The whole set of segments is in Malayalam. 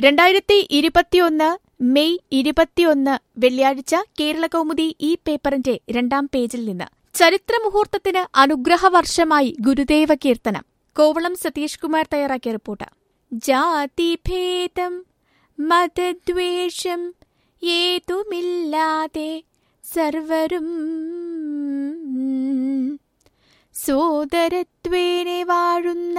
രണ്ടായിരത്തി ഇരുപത്തിയൊന്ന് മെയ് ഇരുപത്തിയൊന്ന് വെള്ളിയാഴ്ച കേരളകൗമുദി ഈ പേപ്പറിന്റെ രണ്ടാം പേജിൽ നിന്ന് ചരിത്രമുഹൂർത്തത്തിന് അനുഗ്രഹവർഷമായി ഗുരുദേവ കീർത്തനം കോവളം സതീഷ് കുമാർ തയ്യാറാക്കിയ റിപ്പോർട്ട് ജാതിഭേദം മതദ്വേഷം ഏതുമില്ലാതെ സർവരും സോദരത്വേനെ വാഴുന്ന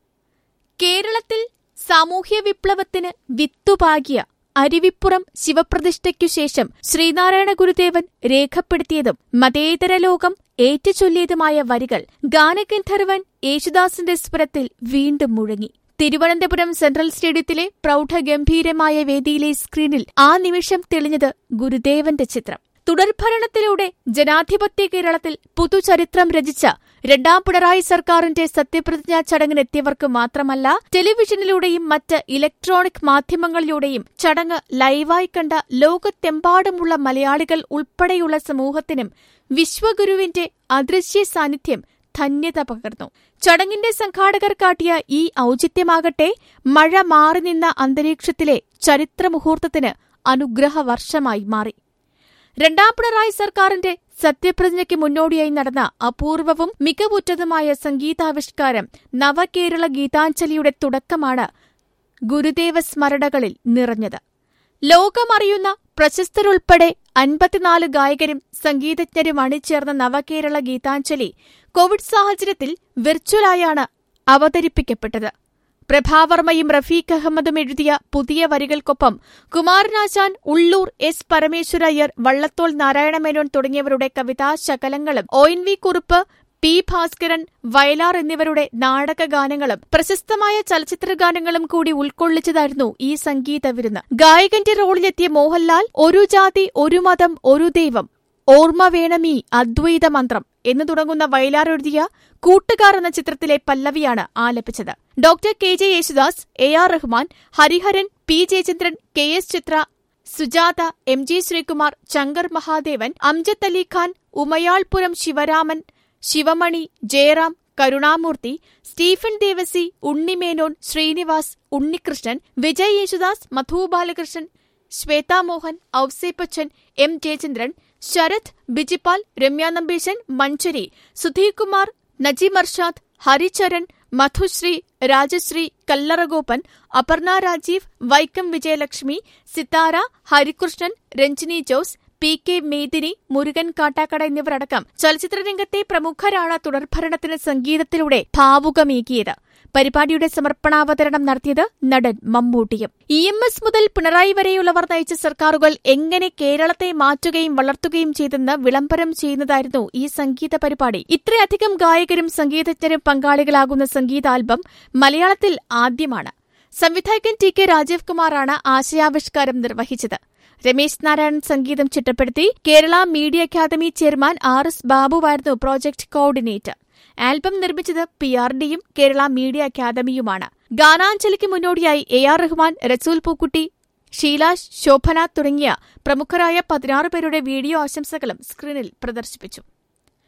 കേരളത്തിൽ സാമൂഹ്യ വിപ്ലവത്തിന് വിത്തുപാകിയ അരുവിപ്പുറം ശിവപ്രതിഷ്ഠയ്ക്കു ശേഷം ശ്രീനാരായണ ഗുരുദേവൻ രേഖപ്പെടുത്തിയതും മതേതര ലോകം ഏറ്റുചൊല്ലിയതുമായ വരികൾ ഗാനഗന്ധർവൻ യേശുദാസിന്റെ സ്വരത്തിൽ വീണ്ടും മുഴങ്ങി തിരുവനന്തപുരം സെൻട്രൽ സ്റ്റേഡിയത്തിലെ പ്രൗഢഗംഭീരമായ വേദിയിലെ സ്ക്രീനിൽ ആ നിമിഷം തെളിഞ്ഞത് ഗുരുദേവന്റെ ചിത്രം തുടർഭരണത്തിലൂടെ ജനാധിപത്യ കേരളത്തിൽ പുതുചരിത്രം രചിച്ച രണ്ടാം പിണറായി സർക്കാരിന്റെ സത്യപ്രതിജ്ഞാ ചടങ്ങിനെത്തിയവർക്ക് മാത്രമല്ല ടെലിവിഷനിലൂടെയും മറ്റ് ഇലക്ട്രോണിക് മാധ്യമങ്ങളിലൂടെയും ചടങ്ങ് ലൈവായി കണ്ട ലോകത്തെമ്പാടുമുള്ള മലയാളികൾ ഉൾപ്പെടെയുള്ള സമൂഹത്തിനും വിശ്വഗുരുവിന്റെ അദൃശ്യ സാന്നിധ്യം ധന്യത പകർന്നു ചടങ്ങിന്റെ സംഘാടകർ കാട്ടിയ ഈ ഔചിത്യമാകട്ടെ മഴ മാറി നിന്ന അന്തരീക്ഷത്തിലെ ചരിത്രമുഹൂർത്തത്തിന് അനുഗ്രഹവർഷമായി മാറി രണ്ടാം പിണറായി സർക്കാരിന്റെ സത്യപ്രതിജ്ഞയ്ക്ക് മുന്നോടിയായി നടന്ന അപൂർവവും മികവുറ്റതുമായ സംഗീതാവിഷ്കാരം നവകേരള ഗീതാഞ്ജലിയുടെ തുടക്കമാണ് ഗുരുദേവ സ്മരണകളിൽ നിറഞ്ഞത് ലോകമറിയുന്ന പ്രശസ്തരുൾപ്പെടെ അൻപത്തിനാല് ഗായകരും സംഗീതജ്ഞരും അണിചേർന്ന നവകേരള ഗീതാഞ്ജലി കോവിഡ് സാഹചര്യത്തിൽ വിർച്വലായാണ് അവതരിപ്പിക്കപ്പെട്ടത് പ്രഭാവർമ്മയും റഫീഖ് അഹമ്മദും എഴുതിയ പുതിയ വരികൾക്കൊപ്പം കുമാരനാശാൻ ഉള്ളൂർ എസ് പരമേശ്വരയ്യർ വള്ളത്തോൾ നാരായണമേനോൻ തുടങ്ങിയവരുടെ കവിതാ ശകലങ്ങളും O N V Kurup P Bhaskaran Vayalar എന്നിവരുടെ നാടകഗാനങ്ങളും പ്രശസ്തമായ ചലച്ചിത്രഗാനങ്ങളും കൂടി ഉൾക്കൊള്ളിച്ചതായിരുന്നു ഈ സംഗീത വിരുന്ന് ഗായകന്റെ റോളിലെത്തിയ മോഹൻലാൽ ഒരു ജാതി ഒരു മതം ഒരു ദൈവം ഓർമ്മ വേണമീ അദ്വൈത മന്ത്രം എന്ന് തുടങ്ങുന്ന വയലാർ എഴുതിയ കൂട്ടുകാർ എന്ന ചിത്രത്തിലെ പല്ലവിയാണ് ആലപിച്ചത് doctor K J Yesudas A R Rahman Hariharan P Jayachandran K S Chithra Sujatha M G Sreekumar Shankar Mahadevan Amjad Ali Khan Umayalpuram Sivaraman Sivamani Jayaram Karunamoorthy Stephen Devassy Unnimenon Srinivas Unnikrishnan Vijay Yesudas Madhu Balakrishnan Shweta Mohan Ouseppachan M Jayachandran Sharreth Bijibal Ramya Nambeesan Manjari Sudheerkumar Najeem Arshad Haricharan Madhushree Rajashree Kallaragopan Aparna Rajeev Vaikom Vijayalakshmi Sithara Harikrishnan Ranjini Jose P K Medini Murukan Kattakada എന്നിവരടക്കം ചലച്ചിത്രരംഗത്തെ പ്രമുഖരാണ് തുടർഭരണത്തിന് സംഗീതത്തിലൂടെ ഭാവുകമേകിയത് പരിപാടിയുടെ സമർപ്പണാവതരണം നടത്തിയത് നടൻ മമ്മൂട്ടിയും ഇ എം എസ് മുതൽ പിണറായി വരെയുള്ളവർ നയിച്ച സർക്കാരുകൾ എങ്ങനെ കേരളത്തെ മാറ്റുകയും വളർത്തുകയും ചെയ്തെന്ന് വിളംബരം ചെയ്യുന്നതായിരുന്നു ഈ സംഗീത പരിപാടി ഇത്രയധികം ഗായകരും സംഗീതജ്ഞരും പങ്കാളികളാകുന്ന സംഗീതാൽബം മലയാളത്തിൽ ആദ്യമാണ് സംവിധായകൻ ടി കെ രാജീവ് കുമാറാണ് ആശയാവിഷ്കാരം നിർവഹിച്ചത് രമേശ് നാരായണൻ സംഗീതം ചിട്ടപ്പെടുത്തി Kerala media academy chairman R S ബാബുവായിരുന്നു പ്രോജക്ട് കോർഡിനേറ്റർ ആൽബം നിർമ്മിച്ചത് പി ആർ ഡിയും കേരള മീഡിയ അക്കാദമിയുമാണ് ഗാനാഞ്ജലിക്ക് മുന്നോടിയായി എ ആർ റഹ്മാൻ റസൂൽ പൂക്കുട്ടി ഷീലാഷ് ശോഭന തുടങ്ങിയ പ്രമുഖരായ പതിനാറ് പേരുടെ വീഡിയോ ആശംസകളും സ്ക്രീനിൽ പ്രദർശിപ്പിച്ചു